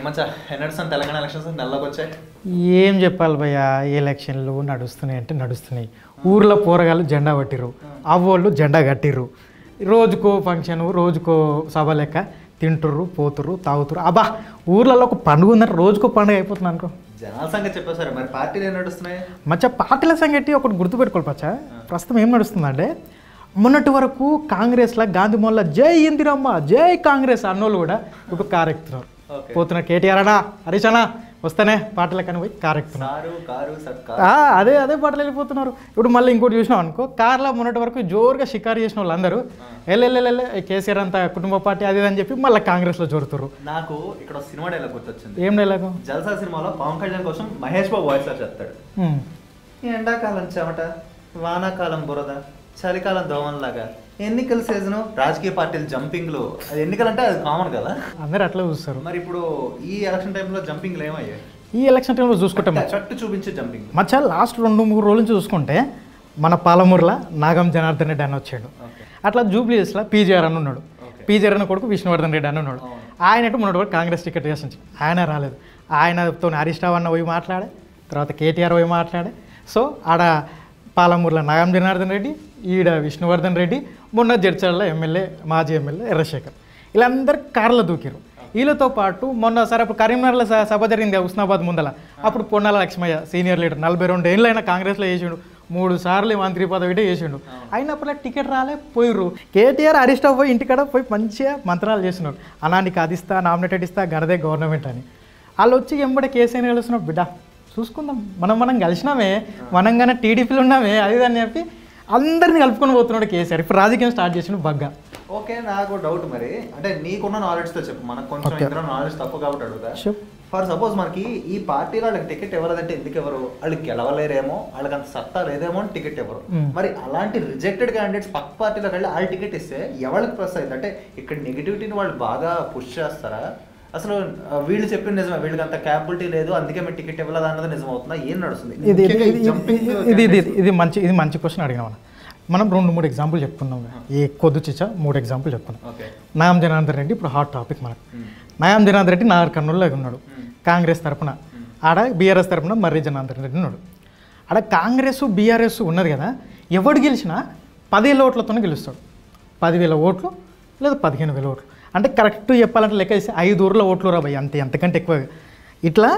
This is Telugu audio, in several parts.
మచ్చా ఎన్నడుస్తాను తెలంగాణ ఎలక్షన్స్ నెలలోకి వచ్చాయి ఏం చెప్పాలి భయ్య ఎలక్షన్లు నడుస్తున్నాయి అంటే నడుస్తున్నాయి ఊర్లో పోరగాళ్ళు జెండా పట్టిర్రు అవ్వోళ్ళు జెండా కట్టిర్రు రోజుకో ఫంక్షన్ రోజుకో సభ లెక్క తింటుర్రు పోతుర్రు తాగుతుర్రు అబ్బా ఊర్లలో ఒక పండుగ ఉందంటే రోజుకో పండుగ అయిపోతుంది అనుకో జనాల సంగతి చెప్పేశారు మరి పార్టీలు ఏం నడుస్తున్నాయి మచ్చ పార్టీల సంగతి ఒకటి గుర్తుపెట్టుకోవాలి పచ్చ ప్రస్తుతం ఏం నడుస్తుందంటే మొన్నటి వరకు కాంగ్రెస్లో గాంధీ మొల్ల జై ఇందిరమ్మ జై కాంగ్రెస్ అన్నోళ్ళు కూడా ఇప్పుడు కారెక్తున్నారు ఓకే పోతున్నారు కేటీఆర్ అన్నా హరీష్ అన్నా వస్తేనే పార్టీలకని పోయి కారెక్తున్నారు సారు కారు సర్కార్ ఆ, అదే అదే పాటలు వెళ్ళిపోతున్నారు ఇప్పుడు మళ్ళీ ఇంకోటి చూసినాం అనుకో కార్లో మొన్నటి వరకు జోరుగా షికారు చేసిన వాళ్ళందరూ వెళ్ళెళ్ళెళ్ళే కేసీఆర్ అంతా కుటుంబ పార్టీ అది ఇది అని చెప్పి మళ్ళీ కాంగ్రెస్లో జోరుతున్నారు నాకు ఇక్కడ ఒక సినిమా డైలాగ్ గుర్తొచ్చింది ఏం డైలాగు జల్సా సినిమాలో పవన్ కళ్యాణ్ కోసం మహేష్ బాబు వాయిస్ సార్ చెప్తాడు ఉమ్. ఎండాకాలం చెమట వానాకాలం బురద చలికాలం దోమల్లాగా ఎన్నికల సీజన్ రాజకీయ పార్టీలు జంపింగ్లు అది ఎన్నికలు అంటే అది కామన్ కదా అందరూ అట్లా చూస్తారు మరి ఇప్పుడు ఈ ఎలక్షన్ టైంలో జంపింగ్లు ఏమయ్యాయి ఈ ఎలక్షన్ టైంలో చూసుకుంటే మచ్చ చట్టు చూపించే జంపింగ్ మచ్చ లాస్ట్ రెండు మూడు రోజుల నుంచి చూసుకుంటే మన పాలమూరులో నాగం జనార్దన్ రెడ్డి అని వచ్చాడు ఓకే అట్లా జూబ్లీస్లో పీజీఆర్ అని ఉన్నాడు ఓకే పీజీఆర్ అన్న కొడుకు విష్ణువర్ధన్ రెడ్డి అని ఉన్నాడు అవును. ఆయన అంటే మొన్నటి వరకు కాంగ్రెస్ టికెట్ చేసింది ఆయన రాలేదు ఆయనతో హరీష్ రావు అన్న పోయి మాట్లాడే తర్వాత కేటీఆర్ పోయి మాట్లాడే సో ఆడ పాలమూరులో నాగం జనార్దన్ రెడ్డి ఈడ విష్ణువర్ధన్ రెడ్డి మొన్న జడ్చర్ల ఎమ్మెల్యే మాజీ ఎమ్మెల్యే ఎర్రశేఖర్ వీళ్ళందరూ కార్లో దూకిరు వీళ్ళతో పాటు మొన్న సరే అప్పుడు కరీంనగర్లో స- సభ జరిగింది కదా, హుస్నాబాద్ ముందల అప్పుడు పొన్నాల లక్ష్మయ్య సీనియర్ లీడర్ నలభై రెండు ఏళ్ళు అయినా కాంగ్రెస్లో చేసిండు మూడు సార్లు మంత్రి పదవి ఇటే చేసిండు అయినప్పుడు టికెట్ రాలే పోయిర్రు కేటీఆర్ అరెస్ట్ పోయి ఇంటికాడ పోయి మంచిగా మంత్రాలు చేస్తున్నారు అన్నా నీకు అది ఇస్తా నామినేటెడ్ ఇస్తా గనదే గవర్నమెంట్ అని వాళ్ళు వచ్చి ఎంబడే కేసీఆర్ కలుస్తున్నారు బిడ్డ చూసుకుందాం మనం మనం కలిసినామే మనం కానీ టీడీపీలో ఉన్నామే అది ఇది అని చెప్పి అందరిని కలుపుకొని పోతున్నాడు కేసీఆర్ ఇప్పుడు రాజకీయం స్టార్ట్ చేసిన బగ్గా ఓకే నాకు డౌట్ మరి అంటే నీకున్న నాలెడ్జ్ తో చెప్పు మనకు కొంచెం Okay. ఇందులో నాలెడ్జ్ తక్కువ కాబట్టి అడుగుతా Sure. ఫర్ సపోజ్ మనకి ఈ పార్టీలో వాళ్ళకి టికెట్ ఎవరదంటే ఎందుకు ఎవరు వాళ్ళు గెలవలేరేమో వాళ్ళకి అంత సత్తా లేదేమో అని టికెట్ ఎవరు Hmm. మరి అలాంటి రిజెక్టెడ్ క్యాండిడేట్స్ పక్క పార్టీలోకి వెళ్ళి వాళ్ళు టికెట్ ఇస్తే ఎవరికి ప్లస్ అయింది అంటే ఇక్కడ నెగిటివిటీని వాళ్ళు బాగా పుష్ చేస్తారా అసలు ఆ, వీళ్ళు చెప్పిన నిజమే వీళ్ళకి అంత క్యాపబిలిటీ లేదు అందుకే మేము టికెట్ ఇవ్వలేదు అన్నది నిజం అవుతుందా ఏం నడుస్తుంది ఇది ఇది ముఖ్యంగా ఈ ఇది- jumping ఇది- ఇది ఇది candidates. ఇది మంచి ఇది మంచి క్వశ్చన్ అడిగినాం మనం మనం రెండు మూడు ఎగ్జాంపుల్ చెప్పుకున్నాం కదా. ఈ కొద్దు చిచ్చ మూడు ఎగ్జాంపుల్ చెప్పుకున్నాం ఓకే నాయం జనార్దన్ రెడ్డి ఇప్పుడు హాట్ టాపిక్ మనకు Hmm. నాయం జనార్దన్ రెడ్డి నాగర్ కర్నూలులో ఉన్నాడు Hmm. కాంగ్రెస్ తరపున ఆడ బీఆర్ఎస్ తరపున మర్రి జనార్దన్ రెడ్డి ఉన్నాడు ఆడ కాంగ్రెస్ బీఆర్ఎస్ ఉన్నది కదా ఎవడు గెలిచినా పదివేల ఓట్లతోనే గెలుస్తాడు పదివేల ఓట్లు లేదా పదిహేను వేల ఓట్లు అంటే కరెక్ట్ చెప్పాలంటే లెక్క వేసి ఐదు ఊర్ల ఓట్లు రాబాయి అంతే అంతకంటే ఎక్కువ ఇట్లా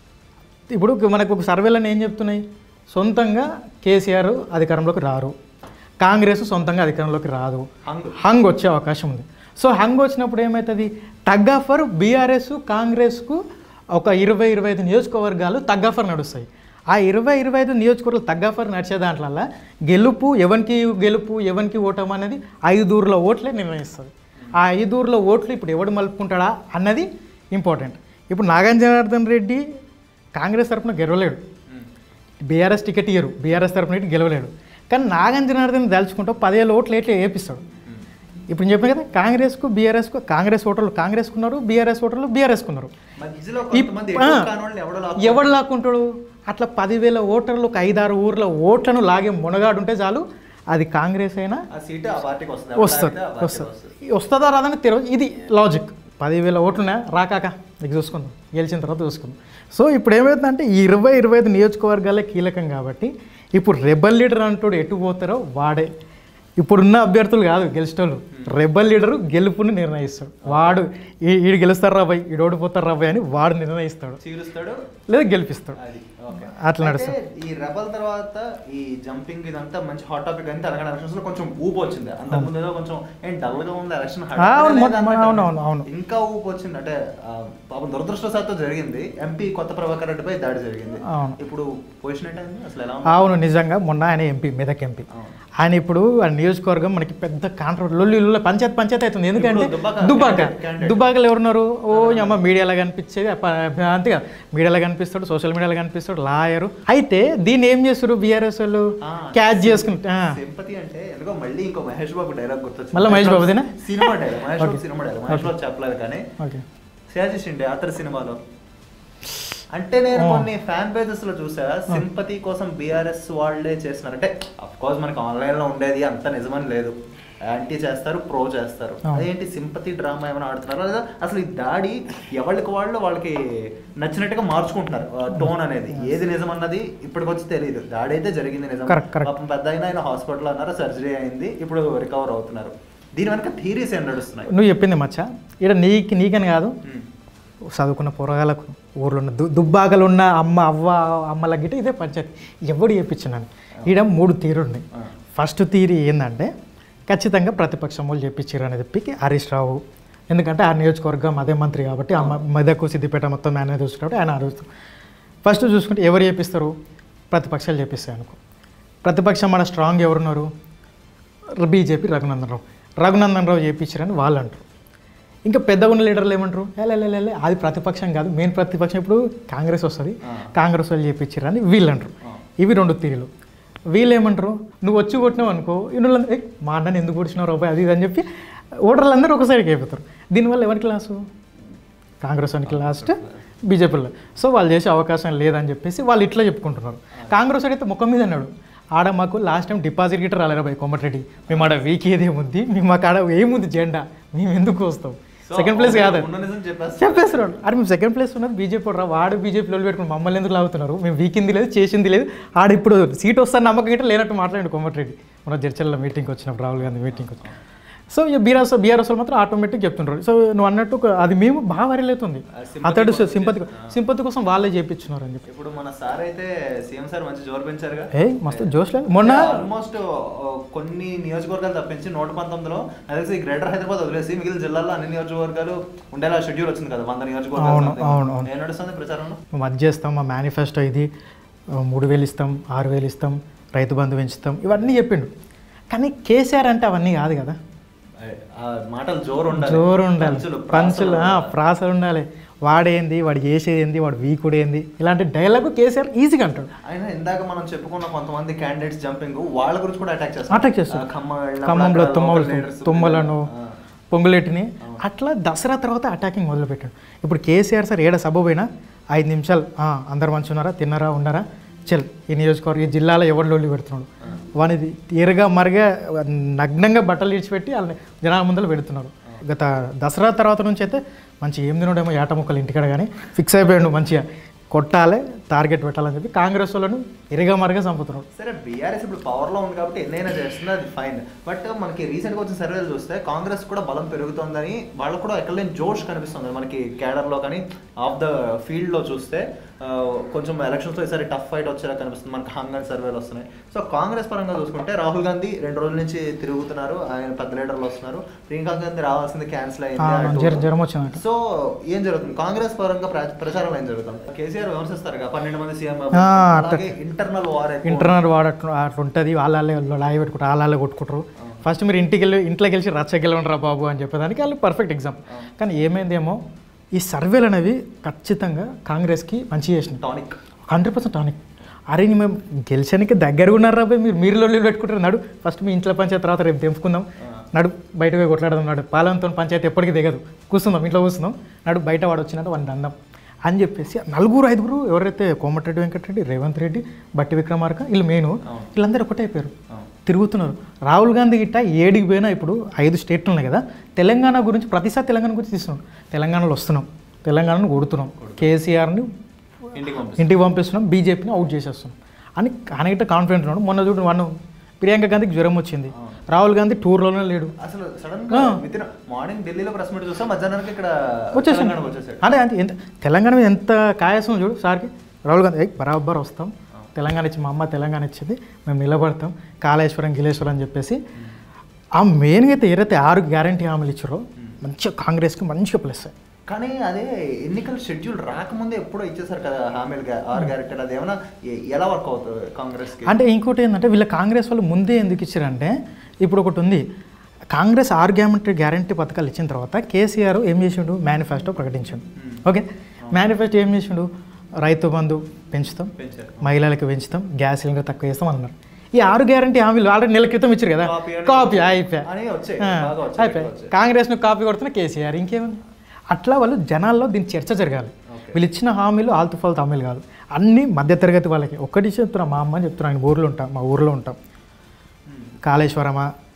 ఇప్పుడు మనకు ఒక సర్వేలను ఏం చెప్తున్నాయి సొంతంగా కేసీఆర్ అధికారంలోకి రారు కాంగ్రెస్ సొంతంగా అధికారంలోకి రాదు హంగ్ హంగ్ వచ్చే అవకాశం ఉంది సో హంగ్ వచ్చినప్పుడు ఏమవుతుంది తగ్గఫర్ బీఆర్ఎస్ కాంగ్రెస్కు ఒక ఇరవై ఇరవై ఐదు నియోజకవర్గాలు తగ్గఫర్ నడుస్తాయి ఆ ఇరవై ఇరవై ఐదు నియోజకవర్గాలు తగ్గఫర్ నడిచే దాంట్లల్లో గెలుపు ఎవరికి గెలుపు ఎవరికి ఓటం అనేది ఐదూరుల ఓట్లే నిర్ణయిస్తుంది ఆ ఐదూరుల ఓట్లు ఇప్పుడు ఎవడు మలుపుకుంటాడా అన్నది ఇంపార్టెంట్ ఇప్పుడు నాగం జనార్దన్ రెడ్డి కాంగ్రెస్ తరపున గెలవలేడు బీఆర్ఎస్ టికెట్ ఇయ్యరు బీఆర్ఎస్ తరపున ఇటు గెలవలేడు కానీ నాగం జనార్దన్ దాల్చుకుంటూ పదివేల ఓట్లు ఎట్లా వేపిస్తాడు ఇప్పుడు నేను చెప్పాను కదా కాంగ్రెస్కు బీఆర్ఎస్కు కాంగ్రెస్ ఓటర్లు కాంగ్రెస్కు ఉన్నారు బీఆర్ఎస్ ఓటర్లు బీఆర్ఎస్కు ఉన్నారు మధ్యలో ఈ- కొంతమంది ఆ, ఎటు కానోళ్ళని ఎవడో లాక్కుంటారు. ఎవడు లాక్కుంటాడు అట్లా పదివేల ఓటర్లు ఒక ఐదారు ఊర్ల ఓట్లను లాగే మునగాడు ఉంటే చాలు అది కాంగ్రెస్ అయినా ఆ సీటు ఆ పార్టీకి వస్తుంది వస్తుంది ఎవరు లాగితే ఆ పార్టీకి వస్తుంది వస్తుందా రాదని తెలియదు ఇది లాజిక్ పదివేల ఓట్లున్నా రాకాక నీకు చూసుకుందాం గెలిచిన తర్వాత చూసుకుందాం సో ఇప్పుడు ఏమవుతుందంటే ఈ ఇరవై ఇరవై ఐదు నియోజకవర్గాలే కీలకం కాబట్టి ఇప్పుడు రెబల్ లీడర్ అంటాడు ఎటు పోతారో వాడే ఇప్పుడున్న అభ్యర్థులు కాదు గెలిచేటోళ్ళు రెబల్ లీడరు గెలుపుని నిర్ణయిస్తాడు వాడు ఈ- ఈడు గెలుస్తారు రాబాయ్ ఈడు ఓడిపోతారు రాబాయ్ అని వాడు నిర్ణయిస్తాడు చీరుస్తాడు లేదా గెలిపిస్తాడు అది ఓకే అట్లా నడుస్తుంది అయితే ఈ రెబల్ తర్వాత ఈ జంపింగ్ ఇదంతా మంచి హాట్ టాపిక్ అని తెలంగాణ ఎలక్షన్స్ లో కొంచెం ఊపు వచ్చింది అంత ముందు ఏదో కొంచెం ఏం డల్ గా ఉంది ఎలక్షన్ అవును, మొన్న- అవును, అవును, అవును. ఇంకా ఊపు వచ్చింది అంటే ఆ, పాపం దురదృష్టవశాత్తు జరిగింది ఎంపీ కొత్త ప్రభాకర్ రెడ్డిపై దాడి జరిగింది అవును. ఇప్పుడు పొజిషన్ ఏంటండి అసలు ఎలా ఉంది అవును నిజంగా మొన్న ఆయన ఎంపీ మెదక్ ఎంపీ అవును. ఆయన ఇప్పుడు ఆ నియోజకవర్గం మనకి పెద్ద కాంట్రవర్ట్ లొల్లి లొల్లి పంచాయత్ పంచాయత్ అవుతుంది ఎందుకంటే ఇప్పుడు దుబ్బాక దుబాక candidate. దుబాకలు ఎవరున్నారు ఓ అమ్మ మీడియాలో కనిపించేది అప్ప- అంతే కదా మీడియాలో కనిపిస్తాడు సోషల్ మీడియాలో కనిపిస్తాడు లాయరు అయితే దీన్ని ఏం చేస్తారు బీఆర్ఎస్ వాళ్ళు ఆ, క్యాచ్ చేసుకుంటా సింపతి అంటే ఎందుకో మళ్ళీ ఇంకో మహేష్ బాబు డైలాగ్ గుర్తొచ్చింది మళ్ళా మహేష్ బాబుదేనా? Cinema dialogue Mahesh Babu Okay. Cinema dialogue Mahesh Babu చెప్పలేదు కానీ ఓకే శేషిండే అతని సినిమాలో అంటే నేను కొన్ని ఫ్యాన్ పేజెస్ లో చూసా సింపతి కోసం బీఆర్ఎస్ వాళ్ళే చేస్తున్నారు అంటే అఫ్ కోర్స్ మనకి ఆన్లైన్ లో ఉండేది అంత నిజమని లేదు యాంటీ చేస్తారు ప్రో చేస్తారు అవును. అదేంటి సింపతి డ్రామా ఏమైనా ఆడుతున్నారు లేదా అసలు ఈ దాడి ఎవరికి వాళ్ళు వాళ్ళకి నచ్చినట్టుగా మార్చుకుంటున్నారు టోన్ అనేది ఏది నిజం అన్నది ఇప్పటికొచ్చి తెలియదు దాడి అయితే జరిగింది నిజం Correct, correct. పాపం పెద్ద అయినా ఆయన హాస్పిటల్ అన్నారు సర్జరీ అయింది ఇప్పుడు రికవర్ అవుతున్నారు దీని వెనక థీరీస్ ఏం నడుస్తున్నాయి నువ్వు చెప్పింది మచ్చ ఇక్కడ నీకు నీకని కాదు ఉమ్. చదువుకున్న పోరగాళ్ళకు ఊర్లో ఉన్న దు దుబ్బాకలు ఉన్న అమ్మ అవ్వ అమ్మల గిట్ట ఇదే పంచాయతీ ఎవడు చెప్పించినాను ఈడ మూడు తీరులు ఉన్నాయి ఆ. ఫస్ట్ థీరీ ఏంటంటే ఖచ్చితంగా ప్రతిపక్షం వాళ్ళు చెప్పించారు అని చెప్పి హరీష్ రావు ఎందుకంటే ఆ నియోజకవర్గం అదే మంత్రి కాబట్టి ఆ మ- మెదకు సిద్దిపేట మొత్తం ఆయన చూసుకుంటే ఆయన అరుస్తాం ఫస్ట్ చూసుకుంటే ఎవరు చేపిస్తారు ప్రతిపక్షాలు చేపిస్తాయి అనుకో ప్రతిపక్షం మన స్ట్రాంగ్ ఎవరున్నారు బీజేపీ రఘునందన్ రావు రఘునందన్ రావు చేయించారని వాళ్ళు అంటారు ఇంకా పెద్దగా ఉన్న లీడర్లు ఏమంటారు లే అది ప్రతిపక్షం కాదు మెయిన్ ప్రతిపక్షం ఇప్పుడు కాంగ్రెస్ వస్తుంది ఆ. కాంగ్రెస్ వాళ్ళు చేయించారని వీళ్ళు అంటారు ఆ. ఇవి రెండు తీరులు వీళ్ళు ఏమంటారు నువ్వు వచ్చి కొట్టినావు అనుకో ఇన్నులు మా అన్నని ఎందుకు కొట్టినావు రూపాయి అది ఇది అని చెప్పి ఓటర్లు అందరూ ఒక సైడ్కి అయిపోతారు దీనివల్ల ఎవరికి లాసు కాంగ్రెస్ వానికి లాస్ట్ బీజేపీలో సో వాళ్ళు చేసే అవకాశం లేదని చెప్పేసి వాళ్ళు ఇట్లా చెప్పుకుంటున్నారు కాంగ్రెస్ వాడు అయితే ముఖం మీద అన్నాడు ఆడ మాకు లాస్ట్ టైం డిపాజిట్ గిట్ట రాలేరా భయ్ కోమటిరెడ్డి మేము ఆడ వీక్ ఏదేముంది మేము మాకు ఆడ ఏముంది జెండా మేము ఎందుకు వస్తాం So, సెకండ్ ప్లేస్ కాదు ఉన్న నిజం చెప్పేస్తారు. చెప్పేస్తున్నాడు అరే మేము సెకండ్ ప్లేస్ ఉన్నది బీజేపీ రా వాడు బీజేపీలో పెట్టుకుని మమ్మల్ని ఎందుకు లాగుతున్నారు మేము వీకింది లేదు చేసింది లేదు ఆడ ఇప్పుడు సీట్ వస్తాను నమ్మకం గిట్ట లేనట్టు మాట్లాడండి కోమటిరెడ్డి మన జడ్చల్లో మీటింగ్కి వచ్చినప్పుడు రాహుల్ గాంధీ మీటింగ్కి వచ్చి సో ఈ బీఆర్ఎస్ బీఆర్ఎస్ వాళ్ళు మాత్రం ఆటోమేటిక్ చెప్తుంటారు సో నువ్వు అన్నట్టు ఒక- అది మేము బాగా వైరల్ అవుతుంది ఆ, sympathy అతడు కోసం సింపతి సింపతి కోసం వాళ్ళే చేయించున్నారు అని చెప్పి ఇప్పుడు మన సార్ అయితే సీఎం సార్ మంచి జోరు పెంచారుగా ఏ మస్తు జోష్ లేదు మొన్న ఆల్మోస్ట్ కొన్ని నియోజకవర్గాలు తప్పించి నూట పంతొమ్మిదిలో నాకు తెలిసి గ్రేటర్ హైదరాబాద్ వదిలేసి మిగిలిన జిల్లాల్లో అన్ని నియోజకవర్గాలు ఉండేలా షెడ్యూల్ వచ్చింది కదా వంద నియోజకవర్గాలు అవును, something. అవును, అవును. ఏం నడుస్తుంది ప్రచారంలో మేము అది చేస్తాం మా మేనిఫెస్టో ఇది ఆ, మూడు వేలు ఇస్తాం ఆరు వేలు ఇస్తాం రైతు బంధు పెంచుతాం ఇవన్నీ చెప్పిండు కానీ కేసీఆర్ అంటే అవన్నీ కాదు కదా ఆ మాటలు జోరు ఉండాలి జోరు ఉండాలి పంచులు, పంచులు ప్రాసలు. ఆ, ప్రాసలు ఉండాలి వాడేంది వాడు చేసేది ఏంది వాడు వీకుడు ఏంది ఇలాంటి డైలాగ్ కేసీఆర్ ఈజీగా అంటాడు ఆయన ఇందాక మనం చెప్పుకున్న కొంతమంది క్యాండిడేట్స్ జంపింగ్ వాళ్ళ గురించి కూడా అటాక్ చేస్తారు అటాక్ చేస్తారు. ఆ, ఖమ్మం వెళ్ళినప్పుడు ఖమ్మంలో అక్కడ తుమ్మలు local leaders తుమ్మలను ఆ. పొంగులేటిని అట్లా దసరా తర్వాత అటాకింగ్ మొదలుపెట్టాడు ఇప్పుడు కేసీఆర్ సార్ ఏడ సభ పోయినా ఐదు నిమిషాలు "ఆ, అందరు మంచి ఉన్నారా తిన్నారా ఉన్నారా చల్ ఈ నియోజకవర్గం ఈ జిల్లాలో ఎవరు లొల్లి పెడుతున్నాడు వానిది ఎరగా మరిగా నగ్నంగా బట్టలు ఇడిచిపెట్టి వాళ్ళని జనాల ముందర పెడుతున్నాడు గత దసరా తర్వాత నుంచి అయితే మంచి ఏం తినడేమో ఏట ముక్కలు ఇంటికాడ కానీ ఫిక్స్ అయిపోయాడు మంచిగా కొట్టాలి టార్గెట్ పెట్టాలని చెప్పి కాంగ్రెస్ వాళ్ళను ఎరగా మరిగా చంపుతున్నాడు సరే బీఆర్ఎస్ ఇప్పుడు పవర్ లో ఉంది కాబట్టి ఎన్నైనా చేస్తుంది అది ఫైన్ బట్ మనకి రీసెంట్ గా వచ్చిన సర్వేలు చూస్తే కాంగ్రెస్ కూడా బలం పెరుగుతోందని వాళ్ళకు కూడా ఎక్కడ లేని జోష్ కనిపిస్తుంది మనకి కేడర్ లో కానీ ఆఫ్ ద ఫీల్డ్ లో చూస్తే ఆ, కొంచెం ఎలక్షన్స్ లో ఈసారి టఫ్ ఫైట్ వచ్చేలా కనిపిస్తుంది మనకి హంగన్ సర్వేలు వస్తున్నాయి సో కాంగ్రెస్ పరంగా చూసుకుంటే రాహుల్ గాంధీ రెండు రోజుల నుంచి తిరుగుతున్నారు ఆయన పెద్ద లీడర్లు వస్తున్నారు ప్రియాంక గాంధీ రావాల్సింది క్యాన్సిల్ ఆ, అయింది జ్వరం అటు- జ్వరం వచ్చిందంట సో ఏం జరుగుతుంది కాంగ్రెస్ పరంగా ప్ర- ప్రచారం ఏం జరుగుతుంది కేసీఆర్ విమర్శిస్తారు కదా పన్నెండు మంది సీఎం ఆ, అలాగే ఇంటర్నల్ వార్ ఇంటర్నల్ వాడు అట్లా అట్లా ఉంటుంది వాళ్ళే లాయి పెట్టుకుంటారు వాళ్ళే కొట్టుకుంటారు ఫస్ట్ మీరు ఇంటికి వెళ్ళి ఇంట్లో గెలిచి రచ్చ గెలవండి రా బాబు అని చెప్పేదానికి వాళ్ళు పర్ఫెక్ట్ ఎగ్జాంపుల్ కానీ ఏమైందేమో ఈ సర్వేలు అనేవి ఖచ్చితంగా కాంగ్రెస్కి మంచి చేసినాయి టానిక్ హండ్రెడ్ పర్సెంట్ టానిక్ అరే నీ మేము గెలిచానికి దగ్గరగా ఉన్నారు రాబాయ్ మీరు మీరు లొల్లి పెట్టుకుంటారు నడు ఫస్ట్ మీ ఇంట్లో పంచాయతీ తర్వాత రేపు తెంపుకుందాం నడు బయట పోయి కొట్లాడదాం నాడు పాలనతో పంచాయతీ ఎప్పటికీ దిగదు కూర్చుందాం ఇంట్లో కూర్చుందాం నడు బయట వాడు వచ్చినట్టు వాడిని అందాం అని చెప్పేసి నలుగురు ఐదుగురు ఎవరైతే కోమటిరెడ్డి వెంకటరెడ్డి రేవంత్ రెడ్డి బట్టి విక్రమార్క వీళ్ళు మెయిన్ వీళ్ళందరూ ఒకటే అయిపోయారు తిరుగుతున్నారు రాహుల్ గాంధీ గిట్ట ఏడికి పోయినా ఇప్పుడు ఐదు స్టేట్లు ఉన్నాయి కదా తెలంగాణ గురించి ప్రతిసారి తెలంగాణ గురించి తీస్తున్నాం తెలంగాణలో వస్తున్నాం తెలంగాణను కొడుతున్నాం కేసీఆర్ని ఇంటికి పంపిస్తారు ఇంటికి పంపిస్తున్నాం బీజేపీని అవుట్ చేసేస్తున్నాం అని ఆయన కాన్ఫిడెంట్ ఉన్నాడు మొన్న చూడు వన్ ప్రియాంక గాంధీకి జ్వరం వచ్చింది రాహుల్ గాంధీ టూర్లోనే లేడు అసలు సడన్ గా విత్ మార్నింగ్ ఢిల్లీలో ప్రెస్ మీట్ చూస్తే మధ్యాహ్నానికి ఇక్కడ వచ్చేసాడు తెలంగాణకు వచ్చేసాడు అంటే అంతే ఎంత తెలంగాణ మీద ఎంత కాయసం చూడు సార్కి రాహుల్ గాంధీ "ఏయ్, బరాబర్ వస్తాం తెలంగాణ ఇచ్చి మా అమ్మ తెలంగాణ ఇచ్చింది మేము నిలబడతాం కాళేశ్వరం గిలేశ్వరం అని చెప్పేసి ఆ మెయిన్గా అయితే ఏదైతే ఆరు గ్యారంటీ హామీలు ఇచ్చారో మంచిగా కాంగ్రెస్కి మంచిగా ప్లస్ కానీ అదే ఎన్నికల షెడ్యూల్ రాకముందే ఎప్పుడో ఇచ్చేసారు కదా హామీలుగా ఆర్ క్యారెక్టర్ అది ఏమైనా ఎ- ఎలా వర్క్ అవుతుంది కాంగ్రెస్ కి అంటే ఇంకోటి ఏంటంటే వీళ్ళ కాంగ్రెస్ వాళ్ళు ముందే ఎందుకు ఇచ్చారంటే ఇప్పుడు ఒకటి ఉంది కాంగ్రెస్ ఆరు గ్యారంటీ గ్యారంటీ పథకాలు ఇచ్చిన తర్వాత కేసీఆర్ ఏం చేసిండు మేనిఫెస్టో ప్రకటించాడు ఓకే మేనిఫెస్టో ఏం చేసిండు రైతు బంధు పెంచుతాం పెంచారు మహిళలకు పెంచుతాం గ్యాస్ సిలిండర్ తక్కువ చేస్తాం అన్నారు ఈ ఆరు గ్యారంటీ హామీలు ఆల్రెడీ నెల క్రితం ఇచ్చారు కదా కాపీ అని- కాపీ అయిపోయా అని వచ్చాయి ఆ, బాగా వచ్చాయి అయిపోయాయి వచ్చాయి. కాంగ్రెస్ను కాపీ కొడుతున్న కేసీఆర్ ఇంకేముంది అట్లా వాళ్ళు జనాల్లో దీని చర్చ జరగాలి Okay. వీళ్ళు ఇచ్చిన హామీలు ఆల్తు ఫాల్తు హామీలు కాదు అన్నీ మధ్యతరగతి వాళ్ళకి ఒక్కటి చెప్తున్నా మా అమ్మ అని చెప్తున్నా ఆయన ఊర్లో ఉంటాం మా ఊర్లో ఉంటాం కాళేశ్వరమా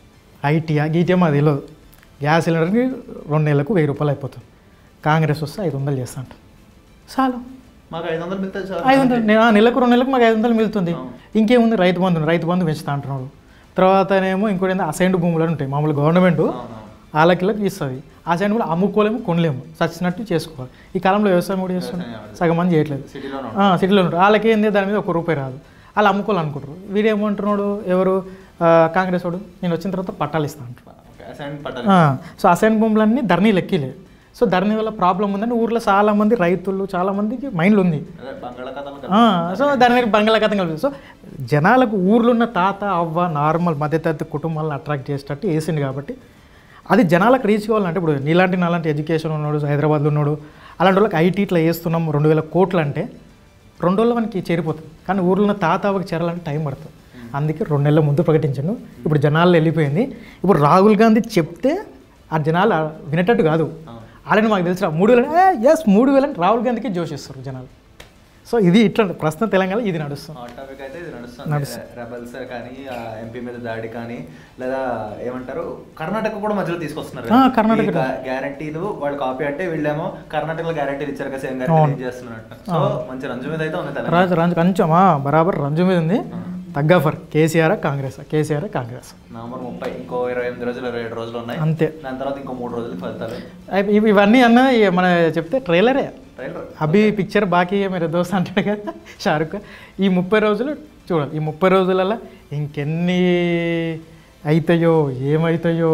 ఐటీఆ గీటీఎం అది తెలియదు గ్యాస్ సిలిండర్కి రెండు నెలలకు వెయ్యి రూపాయలు అయిపోతుంది కాంగ్రెస్ వస్తే ఐదు వందలు చేస్తా అంట చాలు మాకు ఐదు వందలు మిగతా చాలు. ఐదు వందలు నే- ఆ, నెలకు రెండు నెలలకు మాకు ఐదు వందలు మిగులుతుంది అవును. ఇంకేముంది రైతు బంధు రైతు బంధు పెంచుతా అంటున్నాడు తర్వాతనేమో ఇంకోటి ఏంది అసైన్డ్ భూములు అని ఉంటాయి మామూలు గవర్నమెంట్ అవునవును. వాళ్ళకిళ్ళకి ఇస్తుంది ఆ సైడ్ కూడా అమ్ముకోలేము కొనలేము చచ్చినట్టు చేసుకోవాలి ఈ కాలంలో వ్యవసాయం కూడా చేస్తున్నాం వ్యవసాయం చేయలేదు. సగం మంది చేయట్లేదు సిటీలోనే ఆ, సిటీలో ఉంటారు వాళ్ళకి ఏంది దాని మీద ఒక రూపాయి రాదు వాళ్ళు అమ్ముకోవాలనుకుంటారు వీడేమంటున్నాడు ఎవరు ఆ, కాంగ్రెస్ వాడు నేను వచ్చిన తర్వాత పట్టాలు ఇస్తా అంటారు ఓకే, అసైన్ పట్టాలి ఆ, సో అసైన్ భూములన్నీ ధరణి లెక్కిలే సో ధరణి వల్ల ప్రాబ్లం ఉందని ఊర్లో చాలా మంది రైతులు చాలా మందికి మైండ్లు ఉంది అదే బంగాళాఖాతంలో ఆ, సో దాని మీద బంగాళాఖాతం కలిపి సో జనాలకు ఊర్లో ఉన్న తాత అవ్వ నార్మల్ మధ్యతరగతి కుటుంబాలను అట్రాక్ట్ చేసేటట్టు వేసింది కాబట్టి అది జనాలకు రీచ్ కావాలంటే ఇప్పుడు నీలాంటి నాలాంటి ఎడ్యుకేషన్ ఉన్నాడు హైదరాబాద్లో ఉన్నాడు అలాంటి వాళ్ళకి ఐటీ ఇట్లా వేస్తున్నాం రెండు వేల కోట్లు అంటే రెండు రోజుల్లో మనకి చేరిపోతుంది కానీ ఊర్లో ఉన్న తాత అవ్వకి చేరాలంటే టైం పడుతుంది అందుకే రెండు నెలల ముందు ప్రకటించాను ఇప్పుడు జనాల్లో వెళ్ళిపోయింది ఇప్పుడు రాహుల్ గాంధీ చెప్తే ఆ జనాలు వినేటట్టు కాదు అలానే మాకు తెలిసిన మూడు వేలు ఎస్ మూడు వేలని రాహుల్ గాంధీకి జోషిస్తారు జనాలు సో ఇది ఇట్లా ప్రస్తుతం తెలంగాణ ఇది నడుస్తుంది హాట్ టాపిక్ అయితే ఇది నడుస్తుంది రెబల్స్ కానీ ఎంపీ మీద దాడి కానీ లేదా ఏమంటారు కర్ణాటక కూడా మధ్యలో తీసుకొస్తున్నారు ఆ, కర్ణాటక. గ్యారంటీలు వాళ్ళు కాపీ అంటే వీళ్ళేమో కర్ణాటకలో గ్యారంటీలు ఇచ్చారు కదా సేమ్ గ్యారంటీ చేస్తున్నట్టు సో మంచి రంజు మీద అయితే ఉంది తెలంగాణ రాజు రంజు కొంచెం ఆ, బరాబర్ రంజు మీద ఉంది తగ్గఫర్ KCR Congress KCR Congress November ముప్పై ఇంకో ఇరవై ఎనిమిది రోజులు ఇరవై ఏడు రోజులు ఉన్నాయి అంతే దాని తర్వాత ఇంకో మూడు రోజులకి ఫలితాలు అయి- ఇవి- ఇవన్నీ అన్న ఇక మన చెప్తే ట్రైలరే ట్రైలర్ అభి పిక్చర్ బాకీ మీరు దోస్త్ అంటాడు కదా షారుఖ్ ఖాన్. ఈ ముప్పై రోజులు చూడాలి ఈ ముప్పై రోజులలో ఇంకెన్ని అవుతాయో ఏమవుతాయో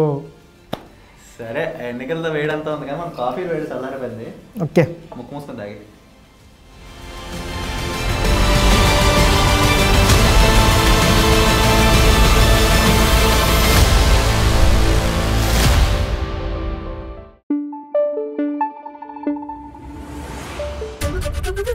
సరే ఎన్నికలతో వేడంతా ఉంది కానీ మనం కాఫీ వేడి చల్లారిపోయింది ఓకే ముక్కు మూసుకొని తాగి Thank you.